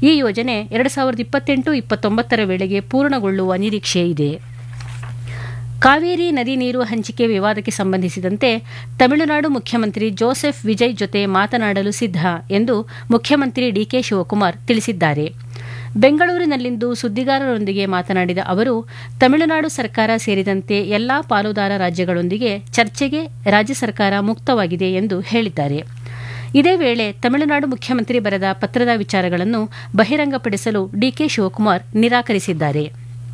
ಈ ಯೋಜನೆ ಎರಡು ಸಾವಿರದ ಇಪ್ಪತ್ತೆಂಟು ಇಪ್ಪತ್ತೊಂಬತ್ತರ ವೇಳೆಗೆ ಪೂರ್ಣಗೊಳ್ಳುವ ನಿರೀಕ್ಷೆ ಇದೆ ಕಾವೇರಿ ನದಿ ನೀರು ಹಂಚಿಕೆ ವಿವಾದಕ್ಕೆ ಸಂಬಂಧಿಸಿದಂತೆ ತಮಿಳುನಾಡು ಮುಖ್ಯಮಂತ್ರಿ ಜೋಸೆಫ್ ವಿಜಯ್ ಜೊತೆ ಮಾತನಾಡಲು ಸಿದ್ಧ ಎಂದು ಮುಖ್ಯಮಂತ್ರಿ ಡಿಕೆ ಶಿವಕುಮಾರ್ ತಿಳಿಸಿದ್ದಾರೆ ಬೆಂಗಳೂರಿನಲ್ಲಿಂದು ಸುದ್ದಿಗಾರರೊಂದಿಗೆ ಮಾತನಾಡಿದ ಅವರು ತಮಿಳುನಾಡು ಸರ್ಕಾರ ಸೇರಿದಂತೆ ಎಲ್ಲಾ ಪಾಲುದಾರ ರಾಜ್ಯಗಳೊಂದಿಗೆ ಚರ್ಚೆಗೆ ರಾಜ್ಯ ಸರ್ಕಾರ ಮುಕ್ತವಾಗಿದೆ ಎಂದು ಹೇಳಿದ್ದಾರೆ ಇದೇ ವೇಳೆ ತಮಿಳುನಾಡು ಮುಖ್ಯಮಂತ್ರಿ ಬರೆದ ಪತ್ರದ ವಿಚಾರಗಳನ್ನು ಬಹಿರಂಗಪಡಿಸಲು ಡಿಕೆ ಶಿವಕುಮಾರ್ ನಿರಾಕರಿಸಿದ್ದಾರೆ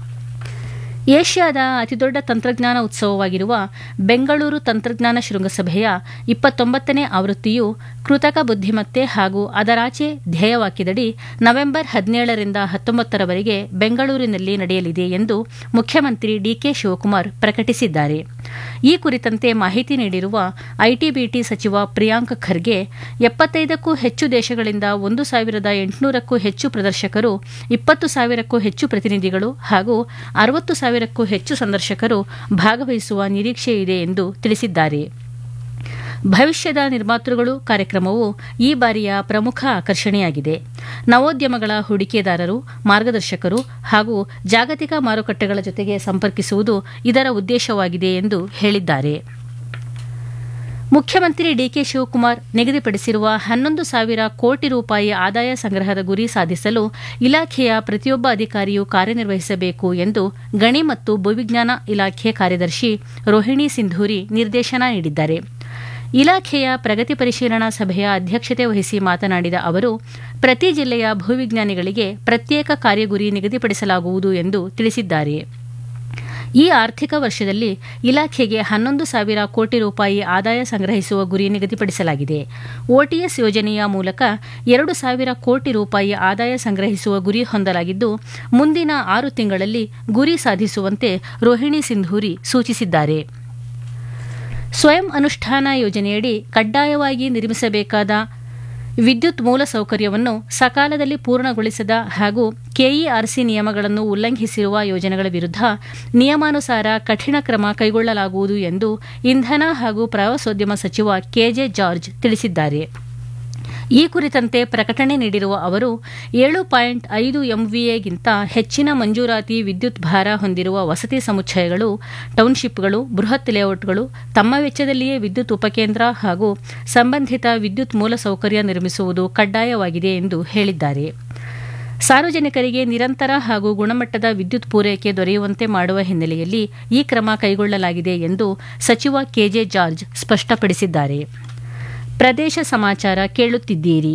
ಏಷ್ಯಾದ ಅತಿದೊಡ್ಡ ತಂತ್ರಜ್ಞಾನ ಉತ್ಸವವಾಗಿರುವ ಬೆಂಗಳೂರು ತಂತ್ರಜ್ಞಾನ ಶೃಂಗಸಭೆಯ ಇಪ್ಪತ್ತೊಂಬತ್ತನೇ ಆವೃತ್ತಿಯು ಕೃತಕ ಬುದ್ಧಿಮತ್ತೆ ಹಾಗೂ ಅದರಾಚೆ ಧ್ಯೇಯವಾಕ್ಯದಡಿ ನವೆಂಬರ್ ಹದಿನೇಳರಿಂದ ಹತ್ತೊಂಬತ್ತರವರೆಗೆ ಬೆಂಗಳೂರಿನಲ್ಲಿ ನಡೆಯಲಿದೆ ಎಂದು ಮುಖ್ಯಮಂತ್ರಿ ಡಿಕೆ ಶಿವಕುಮಾರ್ ಪ್ರಕಟಿಸಿದ್ದಾರೆ ಈ ಕುರಿತಂತೆ ಮಾಹಿತಿ ನೀಡಿರುವ ಐಟಿಬಿಟಿ ಸಚಿವ ಪ್ರಿಯಾಂಕ್ ಖರ್ಗೆ ಎಪ್ಪತ್ತೈದಕ್ಕೂ ಹೆಚ್ಚು ದೇಶಗಳಿಂದ ಒಂದು ಸಾವಿರದ ಎಂಟುನೂರಕ್ಕೂ ಹೆಚ್ಚು ಪ್ರದರ್ಶಕರು ಇಪ್ಪತ್ತು ಸಾವಿರಕ್ಕೂ ಹೆಚ್ಚು ಪ್ರತಿನಿಧಿಗಳು ಹಾಗೂ ಅರವತ್ತು ಸಾವಿರಕ್ಕೂ ಹೆಚ್ಚು ಸಂದರ್ಶಕರು ಭಾಗವಹಿಸುವ ನಿರೀಕ್ಷೆ ಇದೆ ಎಂದು ತಿಳಿಸಿದ್ದಾರೆ ಭವಿಷ್ಯದ ನಿರ್ಮಾತೃಗಳು ಕಾರ್ಯಕ್ರಮವು ಈ ಬಾರಿಯ ಪ್ರಮುಖ ಆಕರ್ಷಣೆಯಾಗಿದೆ ನವೋದ್ಯಮಗಳ ಹೂಡಿಕೆದಾರರು ಮಾರ್ಗದರ್ಶಕರು ಹಾಗೂ ಜಾಗತಿಕ ಮಾರುಕಟ್ಟೆಗಳ ಜೊತೆಗೆ ಸಂಪರ್ಕಿಸುವುದು ಇದರ ಉದ್ದೇಶವಾಗಿದೆ ಎಂದು ಹೇಳಿದ್ದಾರೆ ಮುಖ್ಯಮಂತ್ರಿ ಡಿಕೆ ಶಿವಕುಮಾರ್ ನಿಗದಿಪಡಿಸಿರುವ ಹನ್ನೊಂದು ಸಾವಿರ ಕೋಟಿ ರೂಪಾಯಿ ಆದಾಯ ಸಂಗ್ರಹದ ಗುರಿ ಸಾಧಿಸಲು ಇಲಾಖೆಯ ಪ್ರತಿಯೊಬ್ಬ ಅಧಿಕಾರಿಯೂ ಕಾರ್ಯನಿರ್ವಹಿಸಬೇಕು ಎಂದು ಗಣಿ ಮತ್ತು ಭೂವಿಜ್ಞಾನ ಇಲಾಖೆ ಕಾರ್ಯದರ್ಶಿ ರೋಹಿಣಿ ಸಿಂಧೂರಿ ನಿರ್ದೇಶನ ನೀಡಿದ್ದಾರೆ ಇಲಾಖೆಯ ಪ್ರಗತಿ ಪರಿಶೀಲನಾ ಸಭೆಯ ಅಧ್ಯಕ್ಷತೆ ವಹಿಸಿ ಮಾತನಾಡಿದ ಅವರು ಪ್ರತಿ ಜಿಲ್ಲೆಯ ಭೂವಿಜ್ಞಾನಿಗಳಿಗೆ ಪ್ರತ್ಯೇಕ ಕಾರ್ಯಗುರಿ ನಿಗದಿಪಡಿಸಲಾಗುವುದು ಎಂದು ತಿಳಿಸಿದ್ದಾರೆ ಈ ಆರ್ಥಿಕ ವರ್ಷದಲ್ಲಿ ಇಲಾಖೆಗೆ ಹನ್ನೊಂದು ಸಾವಿರ ಕೋಟಿ ರೂಪಾಯಿ ಆದಾಯ ಸಂಗ್ರಹಿಸುವ ಗುರಿ ನಿಗದಿಪಡಿಸಲಾಗಿದೆ ಓಟಿಎಸ್ ಯೋಜನೆಯ ಮೂಲಕ ಎರಡು ಸಾವಿರ ಕೋಟಿ ರೂಪಾಯಿ ಆದಾಯ ಸಂಗ್ರಹಿಸುವ ಗುರಿ ಹೊಂದಲಾಗಿದ್ದು ಮುಂದಿನ ಆರು ತಿಂಗಳಲ್ಲಿ ಗುರಿ ಸಾಧಿಸುವಂತೆ ರೋಹಿಣಿ ಸಿಂಧೂರಿ ಸೂಚಿಸಿದ್ದಾರೆ ಸ್ವಯಂ ಅನುಷ್ಠಾನ ಯೋಜನೆಯಡಿ ಕಡ್ಡಾಯವಾಗಿ ನಿರ್ಮಿಸಬೇಕಾದ ವಿದ್ಯುತ್ ಮೂಲಸೌಕರ್ಯವನ್ನು ಸಕಾಲದಲ್ಲಿ ಪೂರ್ಣಗೊಳಿಸದ ಹಾಗೂ ಕೆಇಆರ್ಸಿ ನಿಯಮಗಳನ್ನು ಉಲ್ಲಂಘಿಸಿರುವ ಯೋಜನೆಗಳ ವಿರುದ್ಧ ನಿಯಮಾನುಸಾರ ಕಠಿಣ ಕ್ರಮ ಕೈಗೊಳ್ಳಲಾಗುವುದು ಎಂದು ಇಂಧನ ಹಾಗೂ ಪ್ರವಾಸೋದ್ಯಮ ಸಚಿವ ಕೆಜೆ ಜಾರ್ಜ್ ತಿಳಿಸಿದ್ದಾರೆ ಈ ಕುರಿತಂತೆ ಪ್ರಕಟಣೆ ನೀಡಿರುವ ಅವರು ಏಳು ಪಾಯಿಂಟ್ ಐದು ಎಂವಿಎಗಿಂತ ಹೆಚ್ಚಿನ ಮಂಜೂರಾತಿ ವಿದ್ಯುತ್ ಭಾರ ಹೊಂದಿರುವ ವಸತಿ ಸಮುಚ್ಚಯಗಳು ಟೌನ್ಶಿಪ್ಗಳು ಬೃಹತ್ ಲೇಔಟ್ಗಳು ತಮ್ಮ ವೆಚ್ಚದಲ್ಲಿಯೇ ವಿದ್ಯುತ್ ಉಪಕೇಂದ್ರ ಹಾಗೂ ಸಂಬಂಧಿತ ವಿದ್ಯುತ್ ಮೂಲಸೌಕರ್ಯ ನಿರ್ಮಿಸುವುದು ಕಡ್ಡಾಯವಾಗಿದೆ ಎಂದು ಹೇಳಿದ್ದಾರೆ ಸಾರ್ವಜನಿಕರಿಗೆ ನಿರಂತರ ಹಾಗೂ ಗುಣಮಟ್ಟದ ವಿದ್ಯುತ್ ಪೂರೈಕೆ ದೊರೆಯುವಂತೆ ಮಾಡುವ ಹಿನ್ನೆಲೆಯಲ್ಲಿ ಈ ಕ್ರಮ ಕೈಗೊಳ್ಳಲಾಗಿದೆ ಎಂದು ಸಚಿವ ಕೆಜೆ ಜಾರ್ಜ್ ಸ್ಪಷ್ಟಪಡಿಸಿದ್ದಾರೆ ಪ್ರದೇಶ ಸಮಾಚಾರ ಕೇಳುತ್ತಿದ್ದೀರಿ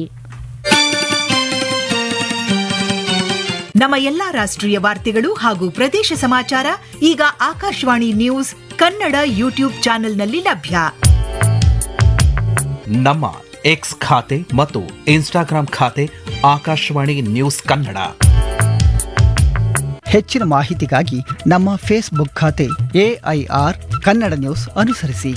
ನಮ್ಮ ಎಲ್ಲಾ ರಾಷ್ಟ್ರೀಯ ವಾರ್ತೆಗಳು ಹಾಗೂ ಪ್ರದೇಶ ಸಮಾಚಾರ ಈಗ ಆಕಾಶವಾಣಿ ನ್ಯೂಸ್ ಕನ್ನಡ ಯೂಟ್ಯೂಬ್ ಚಾನೆಲ್ನಲ್ಲಿ ಲಭ್ಯ ನಮ್ಮ ಎಕ್ಸ್ ಖಾತೆ ಮತ್ತು ಇನ್ಸ್ಟಾಗ್ರಾಂ ಖಾತೆ ಆಕಾಶವಾಣಿ ನ್ಯೂಸ್ ಕನ್ನಡ ಹೆಚ್ಚಿನ ಮಾಹಿತಿಗಾಗಿ ನಮ್ಮ ಫೇಸ್ಬುಕ್ ಖಾತೆ ಎಐಆರ್ ಕನ್ನಡ ನ್ಯೂಸ್ ಅನುಸರಿಸಿ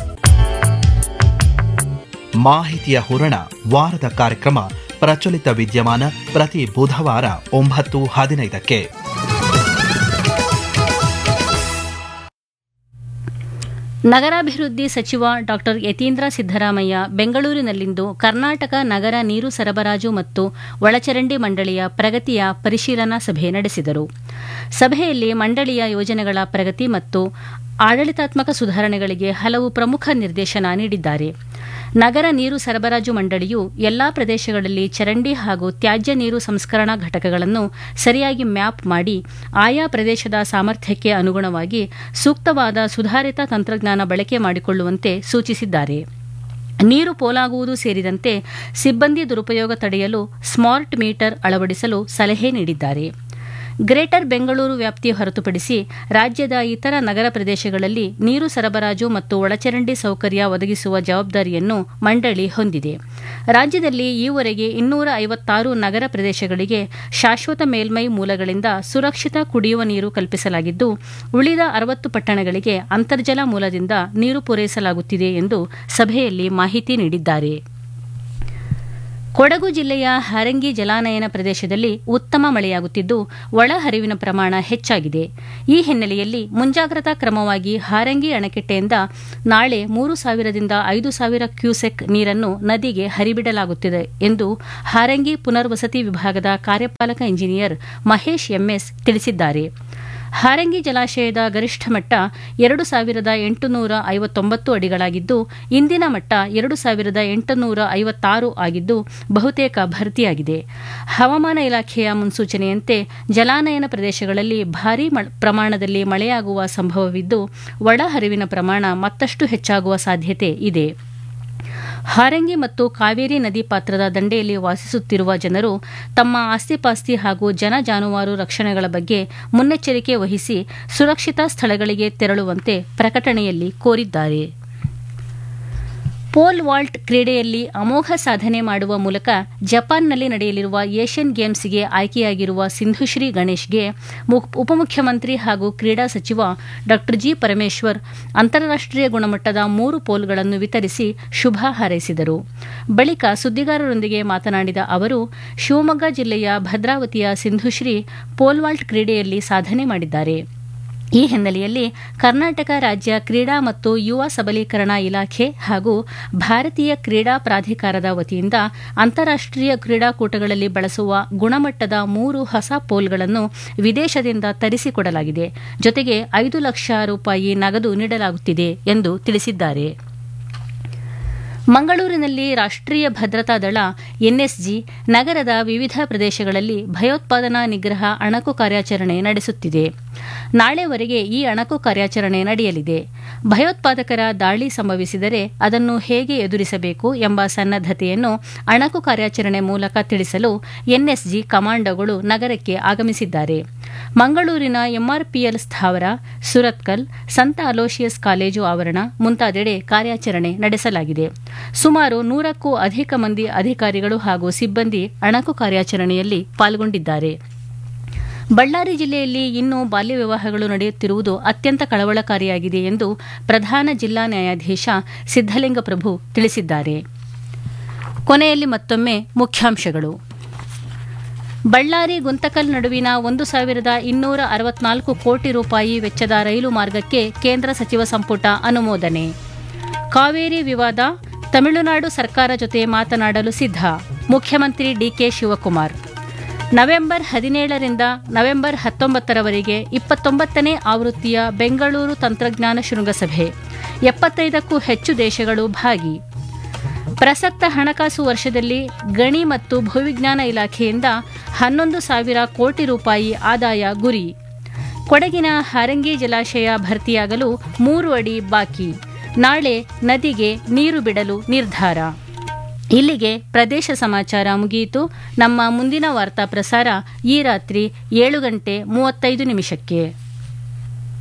ಮಾಹಿತಿಯ ಹೂರಣ ವಾರದ ಕಾರ್ಯಕ್ರಮ ಪ್ರಚಲಿತ ವಿದ್ಯಮಾನ ಪ್ರತಿ ಬುಧವಾರ ಒಂಬತ್ತು ಹದಿನೈದಕ್ಕೆ ನಗರಾಭಿವೃದ್ಧಿ ಸಚಿವ ಡಾ ಯತೀಂದ್ರ ಸಿದ್ದರಾಮಯ್ಯ ಬೆಂಗಳೂರಿನಲ್ಲಿಂದು ಕರ್ನಾಟಕ ನಗರ ನೀರು ಸರಬರಾಜು ಮತ್ತು ಒಳಚರಂಡಿ ಮಂಡಳಿಯ ಪ್ರಗತಿಯ ಪರಿಶೀಲನಾ ಸಭೆ ನಡೆಸಿದರು ಸಭೆಯಲ್ಲಿ ಮಂಡಳಿಯ ಯೋಜನೆಗಳ ಪ್ರಗತಿ ಮತ್ತು ಆಡಳಿತಾತ್ಮಕ ಸುಧಾರಣೆಗಳಿಗೆ ಹಲವು ಪ್ರಮುಖ ನಿರ್ದೇಶನ ನೀಡಿದ್ದಾರೆ ನಗರ ನೀರು ಸರಬರಾಜು ಮಂಡಳಿಯು ಎಲ್ಲಾ ಪ್ರದೇಶಗಳಲ್ಲಿ ಚರಂಡಿ ಹಾಗೂ ತ್ಯಾಜ್ಯ ನೀರು ಸಂಸ್ಕರಣಾ ಘಟಕಗಳನ್ನು ಸರಿಯಾಗಿ ಮ್ಯಾಪ್ ಮಾಡಿ ಆಯಾ ಪ್ರದೇಶದ ಸಾಮರ್ಥ್ಯಕ್ಕೆ ಅನುಗುಣವಾಗಿ ಸೂಕ್ತವಾದ ಸುಧಾರಿತ ತಂತ್ರಜ್ಞಾನ ಬಳಕೆ ಮಾಡಿಕೊಳ್ಳುವಂತೆ ಸೂಚಿಸಿದ್ದಾರೆ ನೀರು ಪೋಲಾಗುವುದು ಸೇರಿದಂತೆ ಸಿಬ್ಬಂದಿ ದುರುಪಯೋಗ ತಡೆಯಲು ಸ್ಮಾರ್ಟ್ ಮೀಟರ್ ಅಳವಡಿಸಲು ಸಲಹೆ ನೀಡಿದ್ದಾರೆ ಗ್ರೇಟರ್ ಬೆಂಗಳೂರು ವ್ಯಾಪ್ತಿ ಹೊರತುಪಡಿಸಿ ರಾಜ್ಯದ ಇತರ ನಗರ ಪ್ರದೇಶಗಳಲ್ಲಿ ನೀರು ಸರಬರಾಜು ಮತ್ತು ಒಳಚರಂಡಿ ಸೌಕರ್ಯ ಒದಗಿಸುವ ಜವಾಬ್ದಾರಿಯನ್ನು ಮಂಡಳಿ ಹೊಂದಿದೆ ರಾಜ್ಯದಲ್ಲಿ ಈವರೆಗೆ ಇನ್ನೂರ ಐವತ್ತಾರು ನಗರ ಪ್ರದೇಶಗಳಿಗೆ ಶಾಶ್ವತ ಮೇಲ್ಮೈ ಮೂಲಗಳಿಂದ ಸುರಕ್ಷಿತ ಕುಡಿಯುವ ನೀರು ಕಲ್ಪಿಸಲಾಗಿದ್ದು ಉಳಿದ ಅರವತ್ತು ಪಟ್ಟಣಗಳಿಗೆ ಅಂತರ್ಜಲ ಮೂಲದಿಂದ ನೀರು ಪೂರೈಸಲಾಗುತ್ತಿದೆ ಎಂದು ಸಭೆಯಲ್ಲಿ ಮಾಹಿತಿ ನೀಡಿದ್ದಾರೆ ಕೊಡಗು ಜಿಲ್ಲೆಯ ಹಾರಂಗಿ ಜಲಾನಯನ ಪ್ರದೇಶದಲ್ಲಿ ಉತ್ತಮ ಮಳೆಯಾಗುತ್ತಿದ್ದು ಒಳಹರಿವಿನ ಪ್ರಮಾಣ ಹೆಚ್ಚಾಗಿದೆ ಈ ಹಿನ್ನೆಲೆಯಲ್ಲಿ ಮುಂಜಾಗ್ರತಾ ಕ್ರಮವಾಗಿ ಹಾರಂಗಿ ಅಣೆಕಟ್ಟೆಯಿಂದ ನಾಳೆ ಮೂರು ಸಾವಿರದಿಂದ ಐದು ಸಾವಿರ ಕ್ಯೂಸೆಕ್ ನೀರನ್ನು ನದಿಗೆ ಹರಿಬಿಡಲಾಗುತ್ತಿದೆ ಎಂದು ಹಾರಂಗಿ ಪುನರ್ವಸತಿ ವಿಭಾಗದ ಕಾರ್ಯಪಾಲಕ ಇಂಜಿನಿಯರ್ ಮಹೇಶ್ ಎಂಎಸ್ ತಿಳಿಸಿದ್ದಾರೆ ಹಾರಂಗಿ ಜಲಾಶಯದ ಗರಿಷ್ಠ ಮಟ್ಟ ಎರಡು ಸಾವಿರದ ಎಂಟುನೂರ ಐವತ್ತೊಂಬತ್ತು ಅಡಿಗಳಾಗಿದ್ದು ಇಂದಿನ ಮಟ್ಟ ಎರಡು ಸಾವಿರದ ಎಂಟುನೂರ ಐವತ್ತಾರು ಆಗಿದ್ದು ಬಹುತೇಕ ಭರ್ತಿಯಾಗಿದೆ ಹವಾಮಾನ ಇಲಾಖೆಯ ಮುನ್ಸೂಚನೆಯಂತೆ ಜಲಾನಯನ ಪ್ರದೇಶಗಳಲ್ಲಿ ಭಾರೀ ಪ್ರಮಾಣದಲ್ಲಿ ಮಳೆಯಾಗುವ ಸಂಭವವಿದ್ದು ಒಳಹರಿವಿನ ಪ್ರಮಾಣ ಮತ್ತಷ್ಟು ಹೆಚ್ಚಾಗುವ ಸಾಧ್ಯತೆ ಇದೆ ಹಾರಂಗಿ ಮತ್ತು ಕಾವೇರಿ ನದಿ ಪಾತ್ರದ ದಂಡೆಯಲ್ಲಿ ವಾಸಿಸುತ್ತಿರುವ ಜನರು ತಮ್ಮ ಆಸ್ತಿಪಾಸ್ತಿ ಹಾಗೂ ಜನ ಜಾನುವಾರು ರಕ್ಷಣೆಗಳ ಬಗ್ಗೆ ಮುನ್ನೆಚ್ಚರಿಕೆ ವಹಿಸಿ ಸುರಕ್ಷಿತ ಸ್ಥಳಗಳಿಗೆ ತೆರಳುವಂತೆ ಪ್ರಕಟಣೆಯಲ್ಲಿ ಕೋರಿದ್ದಾರೆ ಪೋಲ್ ವಾಲ್ಟ್ ಕ್ರೀಡೆಯಲ್ಲಿ ಅಮೋಘ ಸಾಧನೆ ಮಾಡುವ ಮೂಲಕ ಜಪಾನ್ನಲ್ಲಿ ನಡೆಯಲಿರುವ ಏಷ್ಯನ್ ಗೇಮ್ಸ್ಗೆ ಆಯ್ಕೆಯಾಗಿರುವ ಸಿಂಧುಶ್ರೀ ಗಣೇಶ್ಗೆ ಉಪಮುಖ್ಯಮಂತ್ರಿ ಹಾಗೂ ಕ್ರೀಡಾ ಸಚಿವ ಡಾ ಜಿ ಪರಮೇಶ್ವರ್ ಅಂತಾರಾಷ್ಟೀಯ ಗುಣಮಟ್ಟದ ಮೂರು ಪೋಲ್ಗಳನ್ನು ವಿತರಿಸಿ ಶುಭ ಹಾರೈಸಿದರು ಬಳಿಕ ಸುದ್ದಿಗಾರರೊಂದಿಗೆ ಮಾತನಾಡಿದ ಅವರು ಶಿವಮೊಗ್ಗ ಜಿಲ್ಲೆಯ ಭದ್ರಾವತಿಯ ಸಿಂಧುಶ್ರೀ ಪೋಲ್ ವಾಲ್ಟ್ ಕ್ರೀಡೆಯಲ್ಲಿ ಸಾಧನೆ ಮಾಡಿದ್ದಾರೆ ಈ ಹಿನ್ನೆಲೆಯಲ್ಲಿ ಕರ್ನಾಟಕ ರಾಜ್ಯ ಕ್ರೀಡಾ ಮತ್ತು ಯುವ ಸಬಲೀಕರಣ ಇಲಾಖೆ ಹಾಗೂ ಭಾರತೀಯ ಕ್ರೀಡಾ ಪ್ರಾಧಿಕಾರದ ವತಿಯಿಂದ ಅಂತಾರಾಷ್ಟೀಯ ಕ್ರೀಡಾಕೂಟಗಳಲ್ಲಿ ಬಳಸುವ ಗುಣಮಟ್ಟದ ಮೂರು ಹೊಸ ಪೋಲ್ಗಳನ್ನು ವಿದೇಶದಿಂದ ತರಿಸಿಕೊಡಲಾಗಿದೆ ಜೊತೆಗೆ ಐದು ಲಕ್ಷ ರೂಪಾಯಿ ನಗದು ನೀಡಲಾಗುತ್ತಿದೆ ಎಂದು ತಿಳಿಸಿದ್ದಾರೆ ಮಂಗಳೂರಿನಲ್ಲಿ ರಾಷ್ಟ್ರೀಯ ಭದ್ರತಾ ದಳ ಎನ್ಎಸ್ಜಿ ನಗರದ ವಿವಿಧ ಪ್ರದೇಶಗಳಲ್ಲಿ ಭಯೋತ್ಪಾದನಾ ನಿಗ್ರಹ ಅಣಕು ಕಾರ್ಯಾಚರಣೆ ನಡೆಸುತ್ತಿದೆ ನಾಳೆವರೆಗೆ ಈ ಅಣಕು ಕಾರ್ಯಾಚರಣೆ ನಡೆಯಲಿದೆ ಭಯೋತ್ಪಾದಕರ ದಾಳಿ ಸಂಭವಿಸಿದರೆ ಅದನ್ನು ಹೇಗೆ ಎದುರಿಸಬೇಕು ಎಂಬ ಸನ್ನದ್ದತೆಯನ್ನು ಅಣಕು ಕಾರ್ಯಾಚರಣೆ ಮೂಲಕ ತಿಳಿಸಲು ಎನ್ಎಸ್ಜಿ ಕಮಾಂಡೋಗಳು ನಗರಕ್ಕೆ ಆಗಮಿಸಿದ್ದಾರೆ ಮಂಗಳೂರಿನ ಎಂಆರ್ಪಿಎಲ್ ಸ್ಥಾವರ ಸುರತ್ಕಲ್ ಸಂತ ಅಲೋಶಿಯಸ್ ಕಾಲೇಜು ಆವರಣ ಮುಂತಾದೆಡೆ ಕಾರ್ಯಾಚರಣೆ ನಡೆಸಲಾಗಿದೆ ಸುಮಾರು ನೂರಕ್ಕೂ ಅಧಿಕ ಮಂದಿ ಅಧಿಕಾರಿಗಳು ಹಾಗೂ ಸಿಬ್ಬಂದಿ ಅಣಕು ಕಾರ್ಯಾಚರಣೆಯಲ್ಲಿ ಪಾಲ್ಗೊಂಡಿದ್ದಾರೆ ಬಳ್ಳಾರಿ ಜಿಲ್ಲೆಯಲ್ಲಿ ಇನ್ನೂ ಬಾಲ್ಯ ವಿವಾಹಗಳು ನಡೆಯುತ್ತಿರುವುದು ಅತ್ಯಂತ ಕಳವಳಕಾರಿಯಾಗಿದೆ ಎಂದು ಪ್ರಧಾನ ಜಿಲ್ಲಾ ನ್ಯಾಯಾಧೀಶ ಸಿದ್ದಲಿಂಗ ಪ್ರಭು ತಿಳಿಸಿದ್ದಾರೆ ಕೊನೆಯಲ್ಲಿ ಮತ್ತೊಮ್ಮೆ ಮುಖ್ಯಾಂಶಗಳು ಬಳ್ಳಾರಿ ಗುಂತಕಲ್ ನಡುವಿನ ಒಂದು ಸಾವಿರದ ಇನ್ನೂರ ಅರವತ್ನಾಲ್ಕು ಕೋಟಿ ರೂಪಾಯಿ ವೆಚ್ಚದ ರೈಲು ಮಾರ್ಗಕ್ಕೆ ಕೇಂದ್ರ ಸಚಿವ ಸಂಪುಟ ಅನುಮೋದನೆ ಕಾವೇರಿ ವಿವಾದ ತಮಿಳುನಾಡು ಸರ್ಕಾರ ಜೊತೆ ಮಾತನಾಡಲು ಸಿದ್ಧ ಮುಖ್ಯಮಂತ್ರಿ ಡಿಕೆ ಶಿವಕುಮಾರ್ ನವೆಂಬರ್ ಹದಿನೇಳರಿಂದ ನವೆಂಬರ್ ಹತ್ತೊಂಬತ್ತರವರೆಗೆ ಇಪ್ಪತ್ತೊಂಬತ್ತನೇ ಆವೃತ್ತಿಯ ಬೆಂಗಳೂರು ತಂತ್ರಜ್ಞಾನ ಶೃಂಗಸಭೆ ಎಪ್ಪತ್ತೈದಕ್ಕೂ ಹೆಚ್ಚು ದೇಶಗಳು ಭಾಗಿ ಪ್ರಸಕ್ತ ಹಣಕಾಸು ವರ್ಷದಲ್ಲಿ ಗಣಿ ಮತ್ತು ಭೂವಿಜ್ಞಾನ ಇಲಾಖೆಯಿಂದ ಹನ್ನೊಂದು ಸಾವಿರ ಕೋಟಿ ರೂಪಾಯಿ ಆದಾಯ ಗುರಿ ಕೊಡಗಿನ ಹಾರಂಗಿ ಜಲಾಶಯ ಭರ್ತಿಯಾಗಲು ಮೂರು ಅಡಿ ಬಾಕಿ ನಾಳೆ ನದಿಗೆ ನೀರು ಬಿಡಲು ನಿರ್ಧಾರ ಇಲ್ಲಿಗೆ ಪ್ರದೇಶ ಸಮಾಚಾರ ಮುಗಿಯಿತು ನಮ್ಮ ಮುಂದಿನ ವಾರ್ತಾ ಪ್ರಸಾರ ಈ ರಾತ್ರಿ ಏಳು ಗಂಟೆ ಮೂವತ್ತೈದು ನಿಮಿಷಕ್ಕೆ